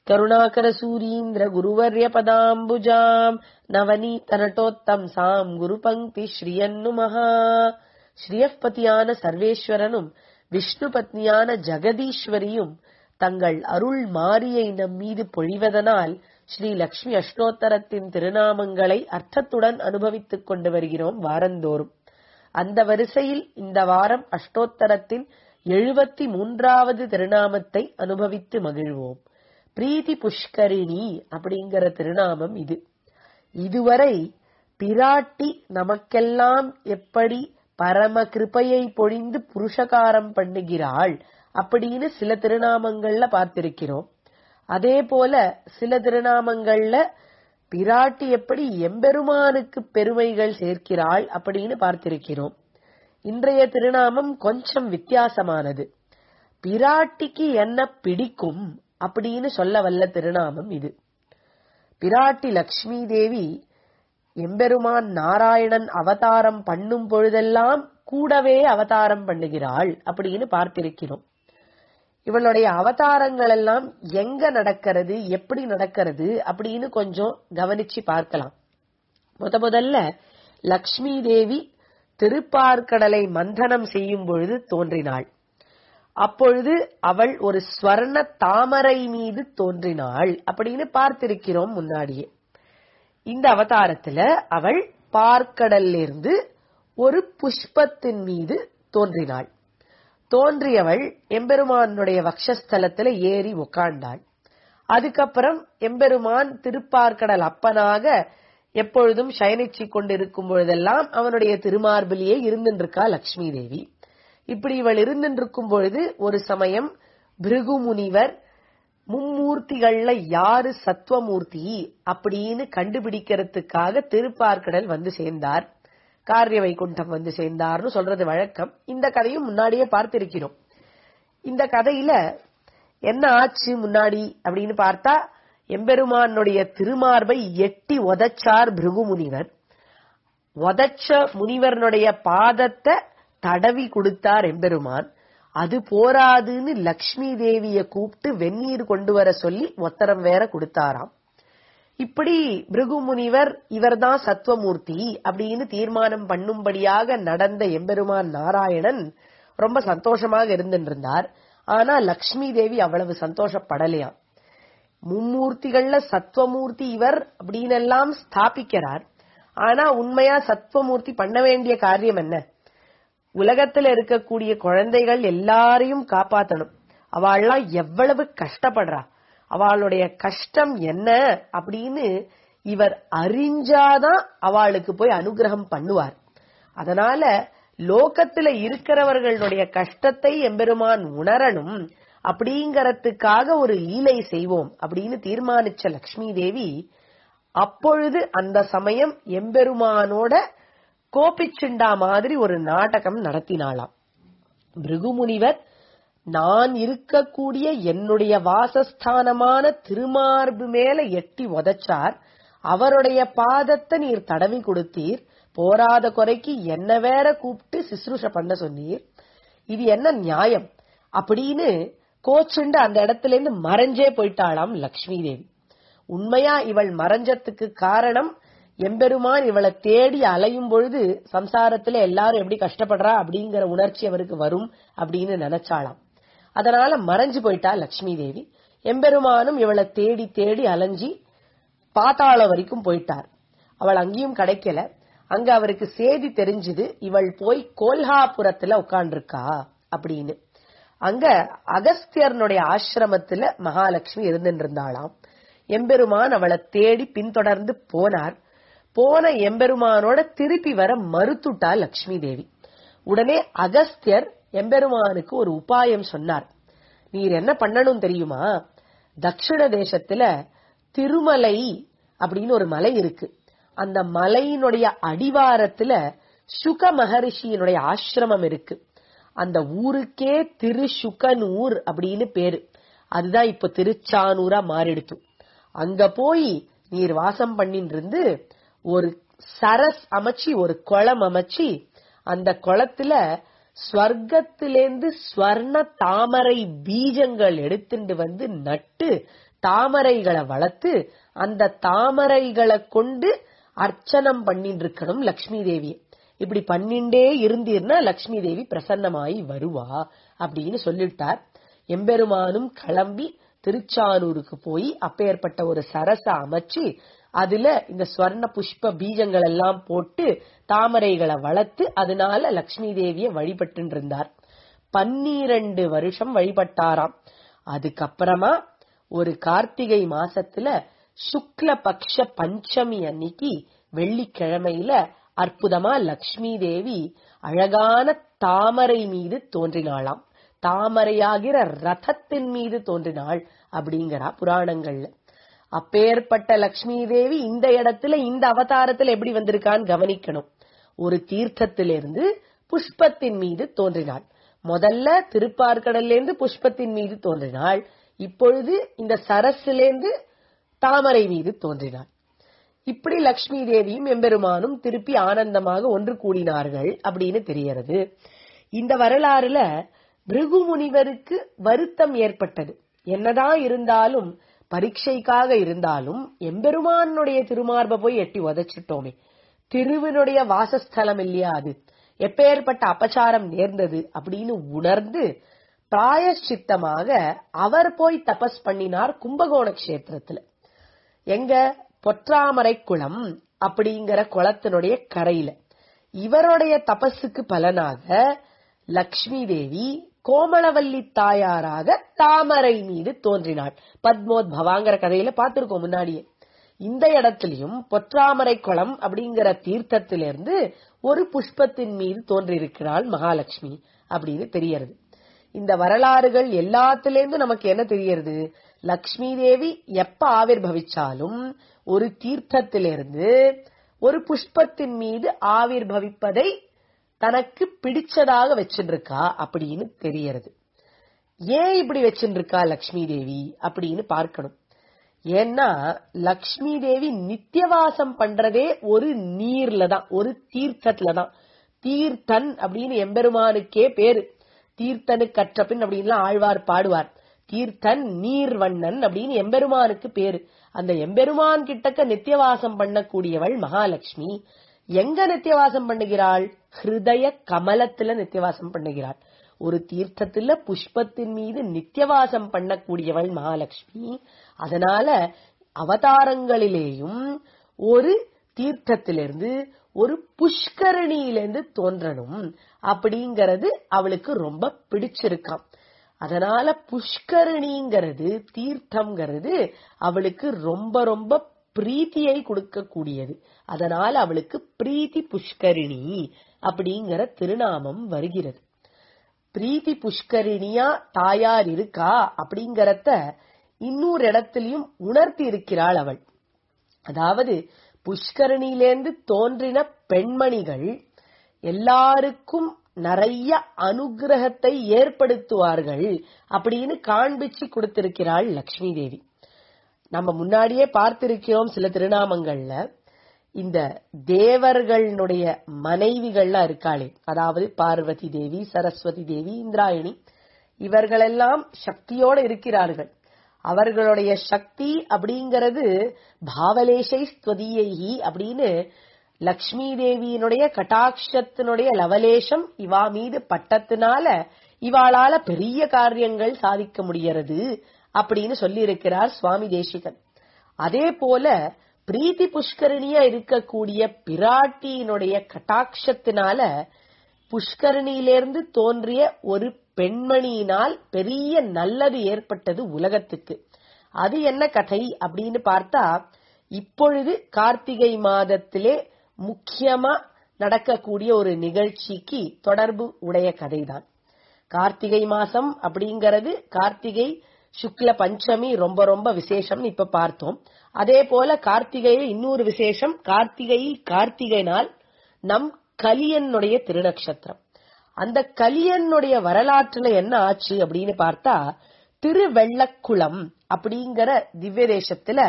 கருணாகரசூரீந்திர குருவர்ய பதாம்புஜாம் நவநீத நட்டோத்தம் சாம் குரு பங்கி ஸ்ரீயன்னுமஹா ஸ்ரீயப்பதியான சர்வேஸ்வரனும் விஷ்ணு பத்னியான ஜெகதீஸ்வரியும் தங்கள் அருள் மாரியை நம் மீது பொழிவதனால் ஸ்ரீ லக்ஷ்மி அஷ்டோத்தரத்தின் திருநாமங்களை அர்த்தத்துடன் அனுபவித்துக் கொண்டு வருகிறோம் வாரந்தோறும் அந்த வரிசையில் இந்த வாரம் அஷ்டோத்தரத்தின் எழுபத்தி மூன்றாவது திருநாமத்தை அனுபவித்து மகிழ்வோம் பிரீத்தி புஷ்கரிணி அப்படிங்கிற திருநாமம் இது இதுவரை பிராட்டி நமக்கெல்லாம் எப்படி பரம கிருபையை பொழிந்து புருஷகாரம் பண்ணுகிறாள் அப்படின்னு சில திருநாமங்கள்ல பார்த்திருக்கிறோம் அதே போல சில திருநாமங்கள்ல பிராட்டி எப்படி எம்பெருமானுக்கு பெருமைகள் சேர்க்கிறாள் அப்படின்னு பார்த்திருக்கிறோம் இன்றைய திருநாமம் கொஞ்சம் வித்தியாசமானது பிராட்டிக்கு என்ன பிடிக்கும் அப்படின்னு சொல்ல வல்ல திருநாமம் இது பிராட்டி லக்ஷ்மி தேவி எம்பெருமான் நாராயணன் அவதாரம் பண்ணும் பொழுதெல்லாம் கூடவே அவதாரம் பண்ணுகிறாள் அப்படின்னு பார்த்திருக்கிறோம் இவளுடைய அவதாரங்கள் எல்லாம் எங்க நடக்கிறது எப்படி நடக்கிறது அப்படின்னு கொஞ்சம் கவனிச்சு பார்க்கலாம் முத முதல்ல லக்ஷ்மி தேவி திருப்பார்கடலை மந்தனம் செய்யும் பொழுது தோன்றினாள் அப்பொழுது அவள் ஒரு ஸ்வர்ண தாமரை மீது தோன்றினாள் அப்படின்னு பார்த்திருக்கிறோம் முன்னாடியே இந்த அவதாரத்துல அவள் பார்க்கடல்லிருந்து ஒரு புஷ்பத்தின் மீது தோன்றினாள் தோன்றியவள் எம்பெருமானுடைய வக்ஷஸ்தலத்துல ஏறி உட்கார்ந்தாள் அதுக்கப்புறம் எம்பெருமான் திருப்பார்க்கடல் அப்பனாக எப்பொழுதும் சயனிச்சு கொண்டிருக்கும் பொழுதெல்லாம் அவனுடைய திருமார்பிலேயே இருந்துருக்கா லக்ஷ்மி தேவி இப்படி இவள் இருந்துருக்கும் பொழுது ஒரு சமயம் பிருகு முனிவர் மும்மூர்த்திகள்ல யாரு சத்வமூர்த்தி அப்படின்னு கண்டுபிடிக்கிறதுக்காக திருப்பார்க்கடல் வந்து சேர்ந்தார் காரிய வைகுண்டம் வந்து சேர்ந்தார்னு சொல்றது வழக்கம் இந்த கதையும் முன்னாடியே பார்த்திருக்கிறோம் இந்த கதையில என்ன ஆச்சு முன்னாடி அப்படின்னு பார்த்தா எம்பெருமானுடைய திருமார்பை எட்டி உதச்சார் பிருகு முனிவர் உதச்ச முனிவரனுடைய பாதத்தை தடவி கொடுத்தார் எம்பெருமான் அது போராதுன்னு லக்ஷ்மி தேவிய கூப்பிட்டு வெந்நீர் கொண்டு வர சொல்லி ஒத்தரம் வேற கொடுத்தாராம் இப்படி பிருகு முனிவர் இவர்தான் சத்வமூர்த்தி அப்படின்னு தீர்மானம் பண்ணும்படியாக நடந்த எம்பெருமான் நாராயணன் ரொம்ப சந்தோஷமாக இருந்துருந்தார் ஆனா லக்ஷ்மி தேவி அவ்வளவு சந்தோஷப்படலையாம் மும்மூர்த்திகள்ல சத்வமூர்த்தி இவர் அப்படின்னு எல்லாம் ஸ்தாபிக்கிறார் ஆனா உண்மையா சத்வமூர்த்தி பண்ண வேண்டிய காரியம் என்ன உலகத்துல இருக்கக்கூடிய குழந்தைகள் எல்லாரையும் காப்பாத்தணும் அவள்லாம் எவ்வளவு கஷ்டப்படுறா அவளுடைய கஷ்டம் என்ன அப்படின்னு இவர் அறிஞ்சாதான் அவளுக்கு போய் அனுகிரகம் பண்ணுவார் அதனால லோகத்துல இருக்கிறவர்களுடைய கஷ்டத்தை எம்பெருமான் உணரணும் அப்படிங்கறதுக்காக ஒரு லீலை செய்வோம் அப்படின்னு தீர்மானிச்ச லக்ஷ்மி தேவி அப்பொழுது அந்த சமயம் எம்பெருமானோட கோபிச்சுண்டா மாதிரி ஒரு நாடகம் நடத்தினாளாம் பிருகுமுனிவர் நான் இருக்கக்கூடிய என்னுடைய வாசஸ்தானமான திருமார்பு மேல எட்டி உதச்சார் அவருடைய பாதத்தை நீர் தடவி கொடுத்தீர் போராத குறைக்கு என்ன வேற கூப்பிட்டு சிசுருஷ பண்ண சொன்னீர் இது என்ன நியாயம் அப்படின்னு கோச்சுண்டு அந்த இடத்துல இருந்து மறைஞ்சே போயிட்டாளாம் லக்ஷ்மி தேவி உண்மையா இவள் மறைஞ்சத்துக்கு காரணம் எம்பெருமான் இவளை தேடி அலையும் பொழுது சம்சாரத்துல எல்லாரும் எப்படி கஷ்டப்படுறா அப்படிங்கிற உணர்ச்சி அவருக்கு வரும் அப்படின்னு நினைச்சாளாம் அதனால மறைஞ்சு போயிட்டா லக்ஷ்மி தேவி எம்பெருமானும் இவளை தேடி தேடி அலைஞ்சி பாத்தாள வரைக்கும் போயிட்டார் அவள் அங்கேயும் கிடைக்கல அங்க அவருக்கு செய்தி தெரிஞ்சது இவள் போய் கோல்ஹாபுரத்துல உட்கார்ந்துருக்கா அப்படின்னு அங்க அகஸ்தியர்னுடைய ஆசிரமத்துல மகாலட்சுமி இருந்துட்டு இருந்தாளாம் எம்பெருமான் அவளை தேடி பின்தொடர்ந்து போனார் போன எம்பெருமானோட திருப்பி வர மறுத்துட்டா லக்ஷ்மி தேவி உடனே அகஸ்தியர் எம்பெருமானுக்கு ஒரு உபாயம் சொன்னார் நீர் என்ன பண்ணணும் தெரியுமா தக்ஷிண தேசத்துல திருமலை அப்படின்னு ஒரு மலை இருக்கு அந்த மலையினுடைய அடிவாரத்துல சுக மகரிஷியினுடைய ஆசிரமம் இருக்கு அந்த ஊருக்கே திருசுகனூர் அப்படின்னு பேரு அதுதான் இப்ப திருச்சானூரா மாறிடுத்து அங்க போய் நீர் வாசம் பண்ணிட்டு இருந்து ஒரு சரஸ் அமைச்சு ஒரு குளம் அமைச்சு அந்த குளத்துல ஸ்வர்க்கத்திலேந்து ஸ்வர்ண தாமரை பீஜங்கள் எடுத்துட்டு வந்து நட்டு தாமரைகளை வளர்த்து அந்த தாமரைகளை கொண்டு அர்ச்சனம் பண்ணிட்டு இருக்கணும் லக்ஷ்மி தேவி இப்படி பண்ணிண்டே இருந்தீர்னா லக்ஷ்மி தேவி பிரசன்னமாயி வருவா அப்படின்னு சொல்லிட்டார் எம்பெருமானும் கிளம்பி திருச்சானூருக்கு போய் அப்பேற்பட்ட ஒரு சரச அமைச்சு அதுல இந்த ஸ்வர்ண புஷ்ப பீஜங்கள் எல்லாம் போட்டு தாமரைகளை வளர்த்து அதனால லக்ஷ்மி தேவிய வழிபட்டு இருந்தார் பன்னிரண்டு வருஷம் வழிபட்டாராம் அதுக்கப்புறமா ஒரு கார்த்திகை மாசத்துல சுக்ல பக்ஷ பஞ்சமி அன்னைக்கு வெள்ளிக்கிழமையில அற்புதமா லக்ஷ்மி தேவி அழகான தாமரை மீது தோன்றினாளாம் தாமரையாகிற ரதத்தின் மீது தோன்றினாள் அப்படிங்கிறா புராணங்கள்ல அப்பேற்பட்ட லக்ஷ்மி தேவி இந்த இடத்துல இந்த அவதாரத்துல எப்படி வந்திருக்கான்னு கவனிக்கணும் ஒரு தீர்த்தத்திலிருந்து புஷ்பத்தின் மீது தோன்றினாள் முதல்ல திருப்பார்கடல்ல இருந்து புஷ்பத்தின் மீது தோன்றினாள் இப்பொழுது இந்த சரசிலேந்து தாமரை மீது தோன்றினாள் இப்படி லக்ஷ்மி தேவியும் எம்பெருமானும் திருப்பி ஆனந்தமாக ஒன்று கூடினார்கள் அப்படின்னு தெரியறது இந்த வரலாறுல பிருகு முனிவருக்கு வருத்தம் ஏற்பட்டது என்னதான் இருந்தாலும் பரீட்சைக்காக இருந்தாலும் எம்பெருமானுடைய திருமார்பை போய் எட்டி உதச்சிட்டோமே திருவினுடைய வாசஸ்தலம் இல்லையா அது எப்பேற்பட்ட அபச்சாரம் நேர்ந்தது அப்படின்னு உணர்ந்து பிராயஷ்சித்தமாக அவர் போய் தபஸ் பண்ணினார் கும்பகோண கஷேத்திரத்துல எங்க பொற்றாமரை குளம் அப்படிங்கிற குளத்தினுடைய கரையில இவருடைய தபஸுக்கு பலனாக லக்ஷ்மி தேவி கோமளவல்லி தாயாராக தாமரை மீது தோன்றினாள் பத்மோத்பவாங்கிற கதையில பார்த்திருக்கோம் முன்னாடியே இந்த இடத்திலையும் பொற்றாமரை குளம் அப்படிங்கிற தீர்த்தத்திலிருந்து ஒரு புஷ்பத்தின் மீது தோன்றியிருக்கிறாள் மகாலட்சுமி அப்படின்னு தெரியறது இந்த வரலாறுகள் எல்லாத்திலேருந்து நமக்கு என்ன தெரியறது லக்ஷ்மி தேவி எப்ப ஆவிர்பவிச்சாலும் ஒரு தீர்த்தத்திலிருந்து ஒரு புஷ்பத்தின் மீது ஆவிர்பவிப்பதை தனக்கு பிடிச்சதாக வச்சிருக்கா அப்படின்னு தெரியறது ஏன் இப்படி வச்சிருக்கா லக்ஷ்மி தேவி அப்படின்னு பார்க்கணும் ஏன்னா லக்ஷ்மி தேவி நித்தியவாசம் பண்றதே ஒரு நீர்ல தான் ஒரு தீர்த்தத்துல தான் தீர்த்தன் அப்படின்னு எம்பெருமானுக்கே பேரு தீர்த்தனு கற்றபின் அப்படின்லாம் ஆழ்வார் பாடுவார் தீர்த்தன் நீர்வண்ணன் அப்படின்னு எம்பெருமானுக்கு பேரு அந்த எம்பெருமான் கிட்டக்க நித்தியவாசம் பண்ணக்கூடியவள் மகாலட்சுமி எங்க நித்தியவாசம் பண்ணுகிறாள் ஹிருதய கமலத்துல நித்தியவாசம் பண்ணுகிறாள் ஒரு தீர்த்தத்துல புஷ்பத்தின் மீது நித்தியவாசம் பண்ணக்கூடியவள் மகாலட்சுமி அதனால அவதாரங்களிலேயும் ஒரு தீர்த்தத்திலிருந்து ஒரு புஷ்கரணியிலிருந்து தோன்றணும் அப்படிங்கறது அவளுக்கு ரொம்ப பிடிச்சிருக்காம் அதனால புஷ்கரணிங்கிறது தீர்த்தம்ங்கிறது அவளுக்கு ரொம்ப ரொம்ப பிரீத்தியை கொடுக்கக்கூடியது அதனால அவளுக்கு பிரீத்தி புஷ்கரிணி அப்படிங்கிற திருநாமம் வருகிறது பிரீத்தி புஷ்கரிணியா தாயார் இருக்கா அப்படிங்கறத இன்னொரு இடத்திலையும் உணர்த்தி இருக்கிறாள் அவள் அதாவது புஷ்கரணியிலேந்து தோன்றின பெண்மணிகள் எல்லாருக்கும் நிறைய அனுகிரகத்தை ஏற்படுத்துவார்கள் அப்படின்னு காண்பிச்சு கொடுத்திருக்கிறாள் லக்ஷ்மி தேவி நம்ம முன்னாடியே பார்த்திருக்கிறோம் சில திருநாமங்கள்ல இந்த தேவர்களுடைய மனைவிகள்லாம் இருக்காளே அதாவது பார்வதி தேவி சரஸ்வதி தேவி இந்திராயணி இவர்களெல்லாம் சக்தியோட இருக்கிறார்கள் அவர்களுடைய சக்தி அப்படிங்கிறது பாவலேஷை ஸ்துவதியை அப்படின்னு லக்ஷ்மி தேவியினுடைய கட்டாட்சத்தினுடைய லவலேஷம் இவா மீது பட்டத்தினால இவாளால பெரிய காரியங்கள் சாதிக்க முடிகிறது அப்படின்னு சொல்லி இருக்கிறார் சுவாமி தேசிகன் அதே போல பிரீத்தி புஷ்கரணியா இருக்கக்கூடிய பிராட்டியினுடைய கட்டாட்சத்தினால புஷ்கரணியிலிருந்து தோன்றிய ஒரு பெண்மணியினால் பெரிய நல்லது ஏற்பட்டது உலகத்துக்கு அது என்ன கதை அப்படின்னு பார்த்தா இப்பொழுது கார்த்திகை மாதத்திலே முக்கியமா நடக்கக்கூடிய ஒரு நிகழ்ச்சிக்கு தொடர்பு உடைய கதைதான் கார்த்திகை மாசம் அப்படிங்கறது கார்த்திகை சுக்ல பஞ்சமி ரொம்ப ரொம்ப விசேஷம் இப்ப பார்த்தோம் அதே போல கார்த்திகையில இன்னொரு விசேஷம் கார்த்திகை கார்த்திகை நாள் நம் கலியனுடைய திருநக்ஷத்திரம் அந்த கலியனுடைய வரலாற்றுல என்ன ஆச்சு அப்படின்னு பார்த்தா திருவெள்ளக்குளம் அப்படிங்கிற திவ்ய தேசத்துல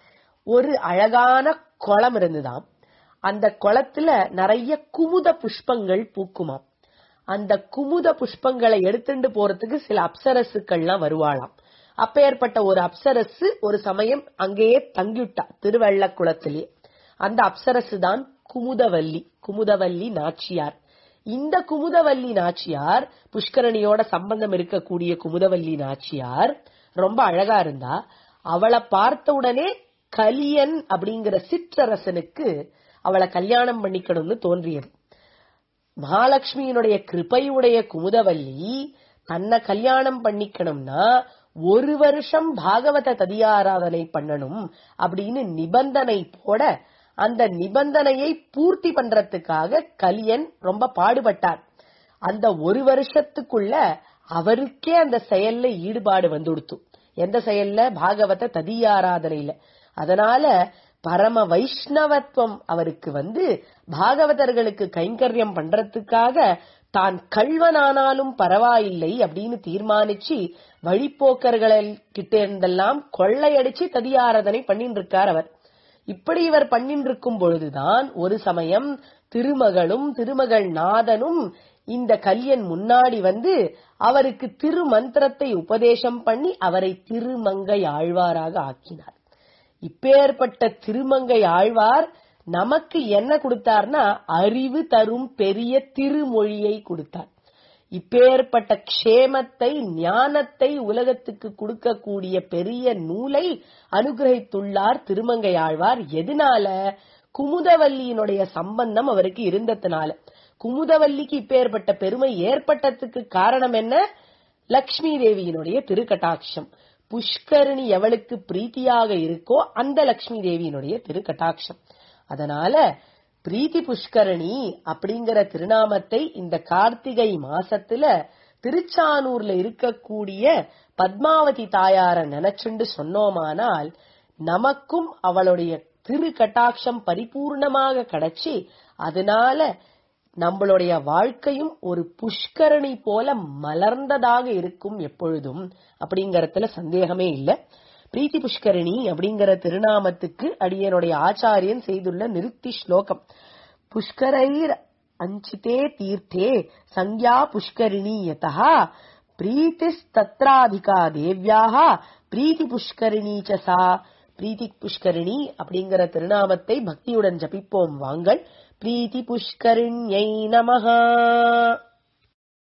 ஒரு அழகான குளம் இருந்துதாம் அந்த குளத்துல நிறைய குமுத புஷ்பங்கள் பூக்குமாம் அந்த குமுத புஷ்பங்களை எடுத்துட்டு போறதுக்கு சில அப்சரசுக்கள்லாம் வருவாளாம் அப்பேற்பட்ட ஒரு அப்சரசு ஒரு சமயம் அங்கேயே தங்கிவிட்டா திருவள்ளக்குளத்திலே அந்த அப்சரசு தான் குமுதவல்லி குமுதவல்லி நாச்சியார் இந்த குமுதவல்லி நாச்சியார் புஷ்கரணியோட சம்பந்தம் இருக்கக்கூடிய குமுதவல்லி நாச்சியார் ரொம்ப அழகா இருந்தா அவளை பார்த்த உடனே கலியன் அப்படிங்கிற சிற்றரசனுக்கு அவளை கல்யாணம் பண்ணிக்கணும்னு தோன்றியது மகாலட்சுமியினுடைய கிருபையுடைய குமுதவல்லி தன்னை கல்யாணம் பண்ணிக்கணும்னா ஒரு வருஷம் பாகவத ததியாராதனை பண்ணணும் அப்படின்னு நிபந்தனை போட அந்த நிபந்தனையை பூர்த்தி பண்றதுக்காக கலியன் ரொம்ப பாடுபட்டார் அந்த ஒரு வருஷத்துக்குள்ள அவருக்கே அந்த செயல்ல ஈடுபாடு வந்துடுத்து எந்த செயல்ல பாகவத ததியாராதனையில அதனால பரம வைஷ்ணவத்துவம் அவருக்கு வந்து பாகவதர்களுக்கு கைங்கரியம் பண்றதுக்காக தான் கள்வனானாலும் பரவாயில்லை அப்படின்னு தீர்மானிச்சு வழிப்போக்கர்கள் கிட்ட இருந்தெல்லாம் கொள்ளையடிச்சு ததியாராதனை பண்ணிட்டு இருக்கார் அவர் இப்படி இவர் பண்ணிட்டு இருக்கும் பொழுதுதான் ஒரு சமயம் திருமகளும் திருமகள் நாதனும் இந்த கல்யன் முன்னாடி வந்து அவருக்கு திருமந்திரத்தை உபதேசம் பண்ணி அவரை திருமங்கை ஆழ்வாராக ஆக்கினார் இப்பேற்பட்ட திருமங்கை ஆழ்வார் நமக்கு என்ன கொடுத்தார்னா அறிவு தரும் பெரிய திருமொழியை கொடுத்தார் இப்பேற்பட்ட க்ஷேமத்தை ஞானத்தை உலகத்துக்கு கொடுக்கக்கூடிய பெரிய நூலை அனுகிரகித்துள்ளார் திருமங்கை ஆழ்வார் எதனால குமுதவல்லியினுடைய சம்பந்தம் அவருக்கு இருந்ததுனால குமுதவல்லிக்கு இப்பேற்பட்ட பெருமை ஏற்பட்டதுக்கு காரணம் என்ன லக்ஷ்மி தேவியினுடைய திருக்கட்டாட்சம் புஷ்கரணி எவளுக்கு பிரீத்தியாக இருக்கோ அந்த லக்ஷ்மி தேவியினுடைய திருக்கட்டாட்சம் அதனால பிரீத்தி புஷ்கரணி அப்படிங்கிற திருநாமத்தை இந்த கார்த்திகை மாசத்துல திருச்சானூர்ல இருக்கக்கூடிய பத்மாவதி தாயார நினைச்சுண்டு சொன்னோமானால் நமக்கும் அவளுடைய திரு கட்டாட்சம் பரிபூர்ணமாக கிடைச்சி அதனால நம்மளுடைய வாழ்க்கையும் ஒரு புஷ்கரணி போல மலர்ந்ததாக இருக்கும் எப்பொழுதும் அப்படிங்கறதுல சந்தேகமே இல்ல பிரீத்தி புஷ்கரணி அப்படிங்கிற திருநாமத்துக்கு அடியனுடைய ஆச்சாரியன் செய்துள்ள நிருக்தி ஸ்லோகம் புஷ்கரைர் அஞ்சிதே தீர்த்தே சங்யா புஷ்கரிணி யதா பிரீத்திஸ்தத்ராதிகா தேவ்யாக பிரீத்தி புஷ்கரிணி ச சா பிரீத்தி புஷ்கரிணி அப்படிங்கிற திருநாமத்தை பக்தியுடன் ஜபிப்போம் வாங்கள் பிரீத்தி புஷ்கரிண்யை நமஹா